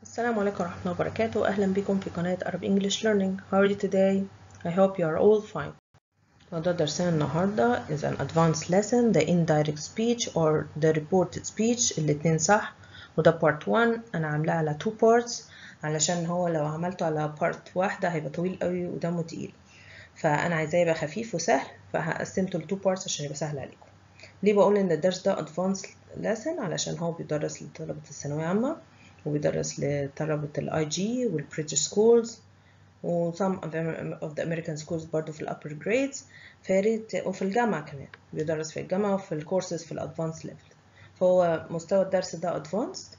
السلام عليكم ورحمة الله وبركاته أهلا بكم في قناة Arab English Learning How are you today? I hope you are all fine موضوع درسنا النهاردة is an advanced lesson the indirect speech or the reported speech الاتنين صح وده part 1 أنا عاملاه على two parts علشان هو لو عملته على part واحدة هيبقى طويل قوي ودمه تقيل فأنا عايزاه يبقى خفيف وسهل فهقسمته ل two parts عشان يبقى سهل عليكم ليه بقول إن الدرس ده advanced lesson علشان هو بيدرس لطلبة الثانوية عامة وبيدرس لطلبة الاي جي والبريتش سكولز و some of the American schools برضه في الupper grades فياريت وفي الجامعة كمان بيدرس في الجامعة وفي الكورسز في الادفانس ليفل فهو مستوى الدرس ده advanced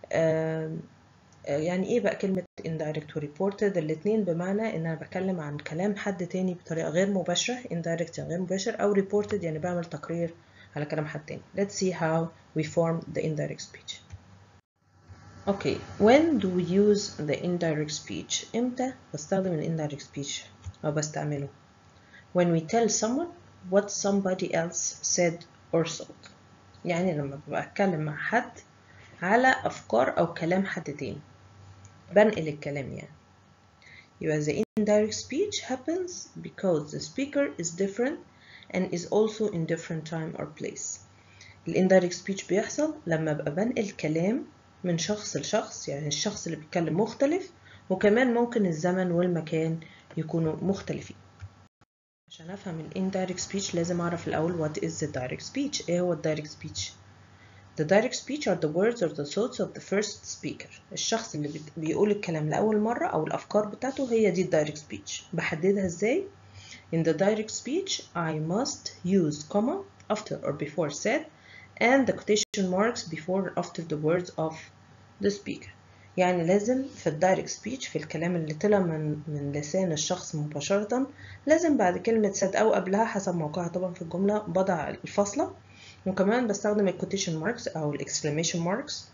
يعني ايه بقى كلمة indirect و reported الاتنين بمعنى ان انا بتكلم عن كلام حد تاني بطريقة غير مباشرة indirect يعني غير مباشر او reported يعني بعمل تقرير على كلام حد تاني let's see how we form the indirect speech Okay, when do we use the indirect speech? إمتى بستخدم ال indirect speech أو بستعمله؟ When we tell someone what somebody else said or thought. يعني لما ببقى أتكلم مع حد على أفكار أو كلام حد تاني. بنقل الكلام يعني. يبقى the indirect speech happens because the speaker is different and is also in different time or place. ال indirect speech بيحصل لما أبقى بنقل كلام من شخص لشخص يعني الشخص اللي بيتكلم مختلف وكمان ممكن الزمن والمكان يكونوا مختلفين عشان افهم ال indirect speech لازم اعرف الاول what is the direct speech ايه هو ال direct speech the direct speech are the words or the thoughts of the first speaker الشخص اللي بيقول الكلام لأول مرة أو الأفكار بتاعته هي دي direct speech بحددها ازاي in the direct speech I must use comma after or before said and the quotation marks before or after the words of the speaker يعني لازم في الدايركت سبيتش في الكلام اللي طلع من من لسان الشخص مباشرة لازم بعد كلمة said أو قبلها حسب موقعها طبعا في الجملة بضع الفاصلة وكمان بستخدم الكوتيشن ماركس أو الاكسكلاميشن ماركس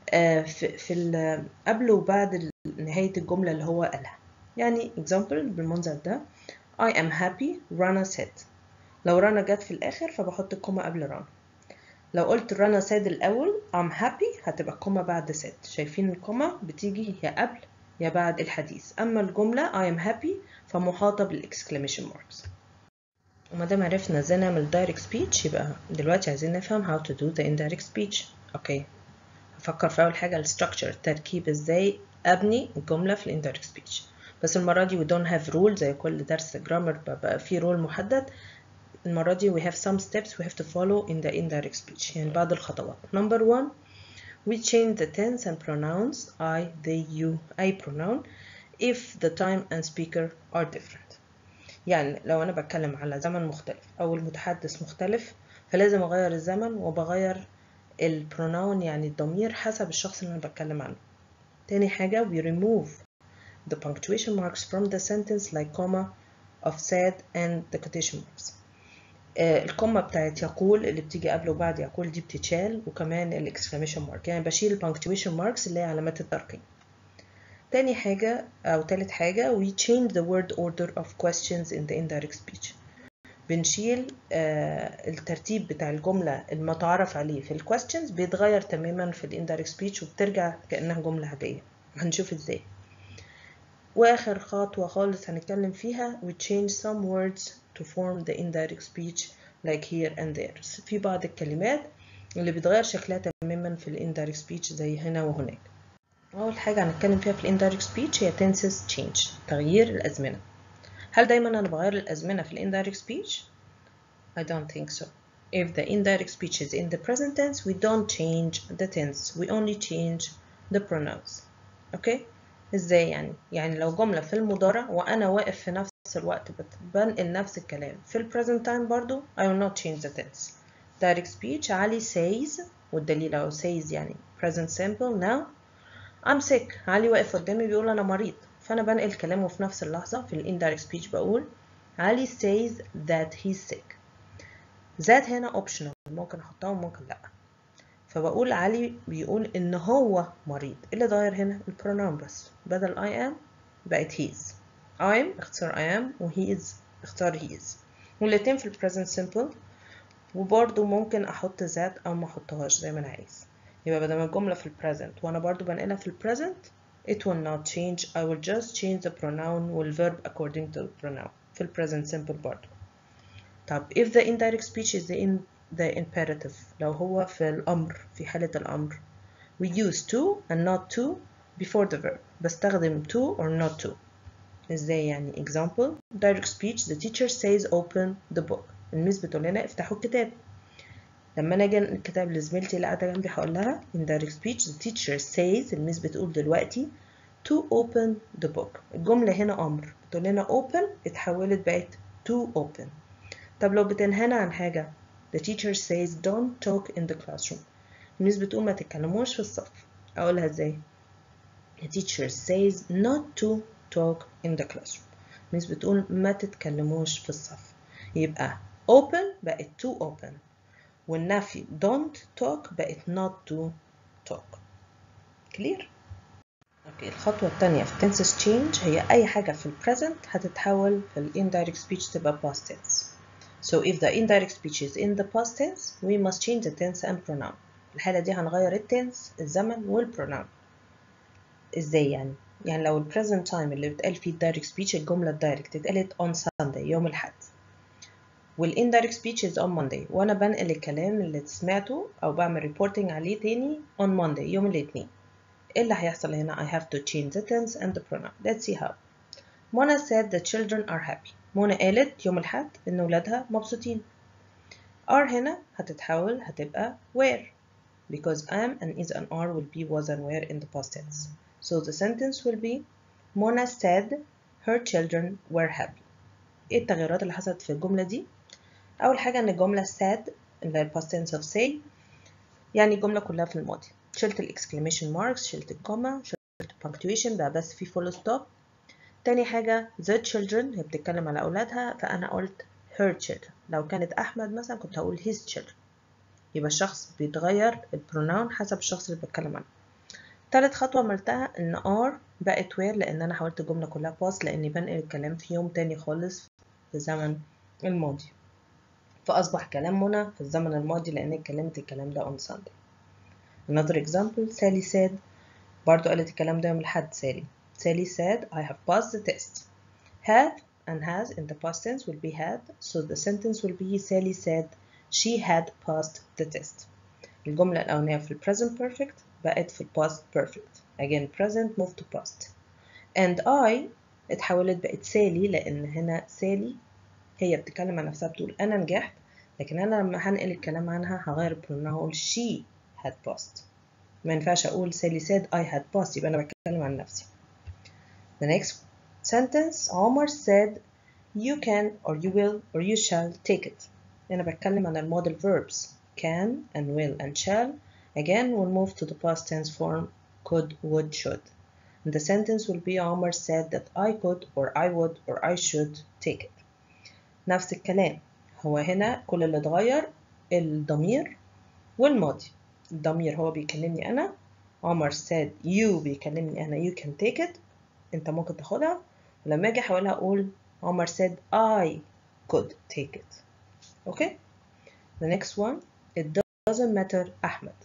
في في قبل وبعد نهاية الجملة اللي هو قالها يعني example بالمنظر ده I am happy Rana said لو رنا جت في الآخر فبحط الكومة قبل رنا لو قلت رنا ساد الأول I'm happy هتبقى الكومة بعد ساد شايفين الكومة بتيجي يا قبل يا بعد الحديث أما الجملة I am happy فمحاطة بالإكسكلاميشن ماركس وما دام عرفنا ازاي نعمل direct speech يبقى دلوقتي عايزين نفهم how to do the indirect speech اوكي هفكر في أول حاجة الستراكشر التركيب ازاي أبني الجملة في الانdirect speech بس المرة دي we don't have rule زي كل درس جرامر بقى فيه رول محدد المرة دي we have some steps we have to follow in the indirect speech يعني بعض الخطوات number one we change the tense and pronouns I, they, you, I pronoun if the time and speaker are different يعني لو أنا بتكلم على زمن مختلف أو المتحدث مختلف فلازم أغير الزمن وبغير البروناون يعني الضمير حسب الشخص اللي أنا بتكلم عنه تاني حاجة we remove the punctuation marks from the sentence like comma of said and the quotation marks الكومة بتاعت يقول اللي بتيجي قبل وبعد يقول دي بتتشال وكمان الاكسكلاميشن مارك يعني بشيل البانكتويشن ماركس اللي هي علامات الترقيم تاني حاجة أو تالت حاجة we change the word order of questions in the indirect speech بنشيل آه الترتيب بتاع الجملة المتعارف عليه في ال questions بيتغير تماما في ال indirect speech وبترجع كأنها جملة عادية هنشوف ازاي واخر خطوة خالص هنتكلم فيها we change some words to form the indirect speech like here and there في بعض الكلمات اللي بتغير شكلها تماما في ال indirect speech زي هنا وهناك أول حاجة هنتكلم فيها في ال indirect speech هي tenses change تغيير الأزمنة هل دايما أنا بغير الأزمنة في ال indirect speech؟ I don't think so If the indirect speech is in the present tense we don't change the tense we only change the pronouns okay ازاي يعني يعني لو جملة في المضارع وأنا واقف في نفس الوقت بنقل نفس الكلام في ال present time برضو I will not change the tense direct speech علي says والدليل أهو says يعني present simple now I'm sick علي واقف قدامي بيقول أنا مريض فأنا بنقل كلامه في نفس اللحظة في ال indirect speech بقول علي says that he's sick that هنا optional ممكن أحطها وممكن لأ فبقول علي بيقول ان هو مريض اللي اتغير هنا البروناون بس بدل I am بقت he's I'm اختار I am و he is اختار he is والاتنين في البريزنت simple وبرضو ممكن احط that او ما احطهاش زي ما انا عايز يبقى بدل ما الجملة في البريزنت وانا برضو بنقلها في البريزنت it will not change I will just change the pronoun والverb according to the pronoun في ال present simple برضه طب if the indirect speech is in the imperative لو هو في الأمر في حالة الأمر we use to and not to before the verb بستخدم to or not to ازاي يعني example direct speech the teacher says open the book الميس بتقول لنا افتحوا الكتاب لما انا اجي الكتاب لزميلتي اللي قاعده جنبي هقول لها in direct speech the teacher says الميس بتقول دلوقتي to open the book الجمله هنا امر بتقول لنا open اتحولت بقت to open طب لو بتنهانا عن حاجه the teacher says don't talk in the classroom الميس بتقول ما تتكلموش في الصف اقولها ازاي the teacher says not to talk in the classroom الميس بتقول ما تتكلموش في الصف يبقى open بقت to open والنفي don't talk بقت not to talk clear اوكي الخطوة التانية في tenses change هي أي حاجة في ال present هتتحول في ال indirect speech تبقى past tense so if the indirect speech is in the past tense we must change the tense and pronoun الحالة دي هنغير ال tense الزمن وال pronoun ازاي يعني؟ يعني لو ال present time اللي بتقال فيه direct speech الجملة الدايركت اتقالت on Sunday يوم الأحد والindirect speech is on Monday وأنا بنقل الكلام اللي سمعته أو بعمل reporting عليه تاني on Monday يوم الاثنين إيه اللي هيحصل هنا I have to change the tense and the pronoun let's see how Mona said the children are happy منى قالت يوم الأحد إن ولادها مبسوطين are هنا هتتحول هتبقى were because am and is and are will be was and were in the past tense so the sentence will be Mona said her children were happy ايه التغيرات اللي حصلت في الجملة دي أول حاجة إن الجملة said اللي هي past tense of say يعني الجملة كلها في الماضي شلت ال exclamation marks شلت الكوما شلت punctuation بقى بس في full stop تاني حاجة the children هي بتتكلم على أولادها فأنا قلت her children لو كانت أحمد مثلا كنت هقول his children يبقى الشخص بيتغير البروناون حسب الشخص اللي بتكلم عنه تالت خطوة عملتها إن are بقت where لأن أنا حولت الجملة كلها past لأني بنقل الكلام في يوم تاني خالص في الزمن الماضي فأصبح كلام منى في الزمن الماضي لأن اتكلمت الكلام ده on Sunday another example Sally said برضو قالت الكلام ده يوم الأحد سالي Sally said I have passed the test have and has in the past tense will be had so the sentence will be Sally said she had passed the test الجملة الأولانية في ال present perfect بقت في ال past perfect again present move to past and I اتحولت بقت سالي لأن هنا سالي هي بتتكلم عن نفسها بتقول أنا نجحت لكن أنا لما هنقل الكلام عنها هغير البروناون هقول she had passed ما ينفعش أقول سالي said I had passed يبقى أنا بتكلم عن نفسي the next sentence عمر said you can or you will or you shall take it أنا بتكلم عن المودel verbs can and will and shall again we'll move to the past tense form could would should and the sentence will be Omar said that I could or I would or I should take it نفس الكلام هو هنا كل اللي اتغير الضمير والماضي الضمير هو بيكلمني أنا عمر said you بيكلمني أنا you can take it أنت ممكن تاخدها ولما أجي أحاولها أقول عمر said I could take it okay the next one it doesn't matter أحمد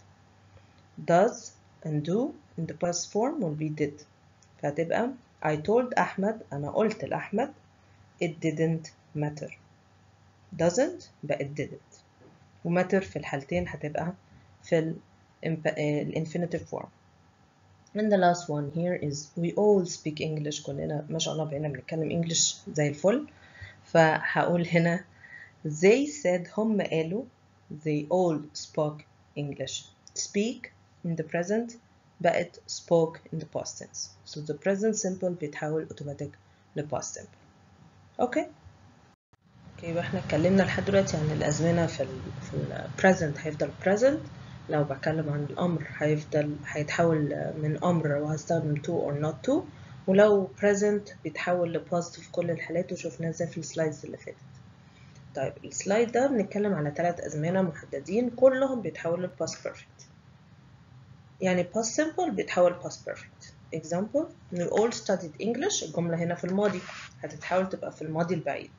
does and do in the past form will be did فهتبقى I told أحمد أنا قلت لأحمد it didn't matter doesn't بقت didn't وmatter في الحالتين هتبقى في ال infinitive form and the last one here is we all speak English كلنا ما شاء الله بقينا بنتكلم English زي الفل فهقول هنا they said هم قالوا they all spoke English speak in the present بقت spoke in the past tense so the present simple بيتحول automatic ل past simple اوكي اوكي يبقى احنا اتكلمنا لحد دلوقتي عن الازمنه في ال في ال present هيفضل present لو بتكلم عن الامر هيفضل هيتحول من امر وهستخدم to or not to ولو present بيتحول ل past في كل الحالات وشفناه ازاي في السلايدز اللي فاتت طيب السلايد ده بنتكلم على ثلاث ازمنه محددين كلهم بيتحولوا ل past perfect يعني past simple بيتحول past perfect example we all studied English الجملة هنا في الماضي هتتحول تبقى في الماضي البعيد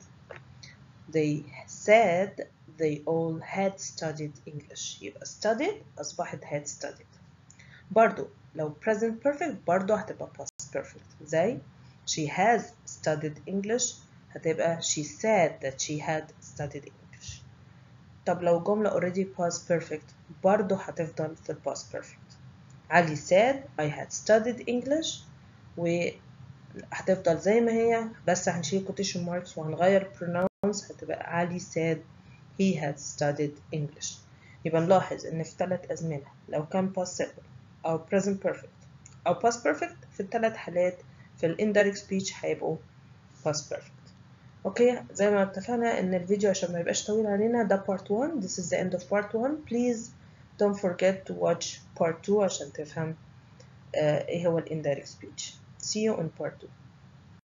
they said they all had studied English يبقى studied أصبحت had studied برضو لو present perfect برضه هتبقى past perfect زي she has studied English هتبقى she said that she had studied English طب لو جملة already past perfect برضه هتفضل في ال past perfect علي said I had studied English وهتفضل زي ما هي بس هنشيل quotation marks وهنغير pronouns هتبقى علي said he had studied English يبقى نلاحظ إن في ثلاث أزمنة لو كان past simple أو present perfect أو past perfect في الثلاث حالات في ال indirect speech هيبقوا past perfect اوكي زي ما اتفقنا ان الفيديو عشان ما يبقاش طويل علينا ده part 1 this is the end of part 1 please don't forget to watch part 2 عشان تفهم uh, ايه هو ال indirect speech see you in part 2